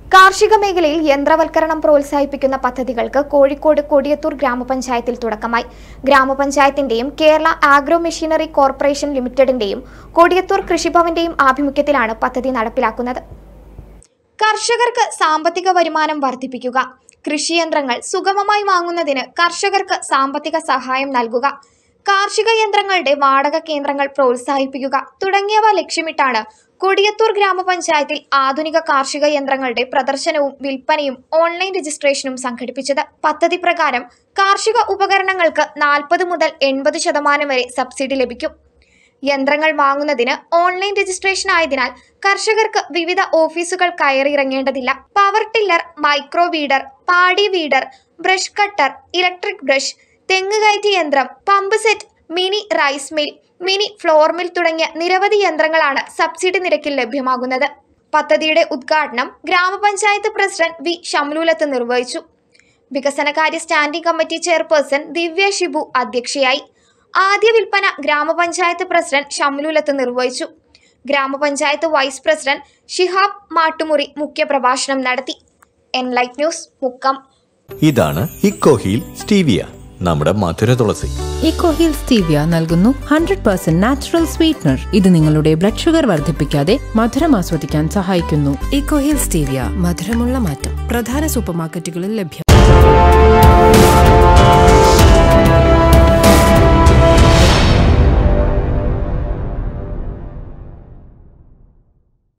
കാർഷിക മേഖലയിൽ യന്ത്രവൽക്കരണം പ്രോത്സാഹിപ്പിക്കുന്ന പദ്ധതികൾക്ക് കോഴിക്കോട് കൊടിയത്തൂർ ഗ്രാമപഞ്ചായത്തിൽ തുടക്കമായി ഗ്രാമപഞ്ചായത്തിന്റെയും കേരള ആഗ്രോ മെഷീനറി കോർപ്പറേഷൻ ലിമിറ്റഡിന്റെയും കൊടിയത്തൂർ കൃഷിഭവന്റെയും ആഭിമുഖ്യത്തിലാണ് പദ്ധതി നടപ്പിലാക്കുന്നത് കർഷകർക്ക് സാമ്പത്തിക വരുമാനം വർദ്ധിപ്പിക്കുക കൃഷിയന്ത്രങ്ങൾ സുഗമമായി വാങ്ങുന്നതിന് കർഷകർക്ക് സാമ്പത്തിക സഹായം നൽകുക കാർഷിക യന്ത്രങ്ങളുടെ വാടക കേന്ദ്രങ്ങൾ പ്രോത്സാഹിപ്പിക്കുക തുടങ്ങിയവ ലക്ഷ്യമിട്ടാണ് കൊടിയത്തൂർ ഗ്രാമപഞ്ചായത്തിൽ ആധുനിക കാർഷിക യന്ത്രങ്ങളുടെ പ്രദർശനവും വിൽപ്പനയും ഓൺലൈൻ രജിസ്ട്രേഷനും സംഘടിപ്പിച്ചത് പദ്ധതി പ്രകാരം കാർഷിക ഉപകരണങ്ങൾക്ക് നാൽപ്പത് മുതൽ എൺപത് ശതമാനം വരെ സബ്സിഡി ലഭിക്കും യന്ത്രങ്ങൾ വാങ്ങുന്നതിന് ഓൺലൈൻ രജിസ്ട്രേഷൻ ആയതിനാൽ കർഷകർക്ക് വിവിധ ഓഫീസുകൾ കയറിയിറങ്ങേണ്ടതില്ല power tiller micro weeder paddy weeder brush cutter electric brush തെങ്ങ് കയറ്റി യന്ത്രം pump set mini rice mill mini flour mill തുടങ്ങിയ നിരവധി യന്ത്രങ്ങളാണ് സബ്സിഡി നിരക്കിൽ ലഭ്യമാകുന്നത് പദ്ധതിയുടെ ഉദ്ഘാടനം ഗ്രാമപഞ്ചായത്ത് പ്രസിഡന്റ് വി ഷംലൂലത്ത് നിർവഹിച്ചു വികസനകാര്യ standing committee chairperson Divya Shibu അധ്യക്ഷയായി ആദ്യ വിൽപ്പന ഗ്രാമപഞ്ചായത്ത് പ്രസിഡന്റ് ഷംലൂലത്ത് നിർവഹിച്ചു ഗ്രാമപഞ്ചായത്ത് വൈസ് പ്രസിഡന്റ് ഷിഹാബ് മാട്ടുമുറി മുഖ്യപ്രഭാഷണം നടത്തി എൻലൈറ്റ് ന്യൂസ് മുക്കം ഇതാണ് ഇക്കോഹീൽ സ്റ്റീവിയ നമ്മുടെ മധുര തുളസി ഇക്കോഹിൽ സ്റ്റീവിയ നൽകുന്നു ഹൺഡ്രഡ് പെർസെന്റ് നാച്ചുറൽ സ്വീറ്റ്നർ ഇത് നിങ്ങളുടെ ബ്ലഡ് ഷുഗർ വർദ്ധിപ്പിക്കാതെ മധുരം ആസ്വദിക്കാൻ സഹായിക്കുന്നു ഇക്കോഹിൽ സ്റ്റീവിയ മധുരമുള്ള മാറ്റം പ്രധാന സൂപ്പർമാർക്കറ്റുകളിൽ ലഭ്യം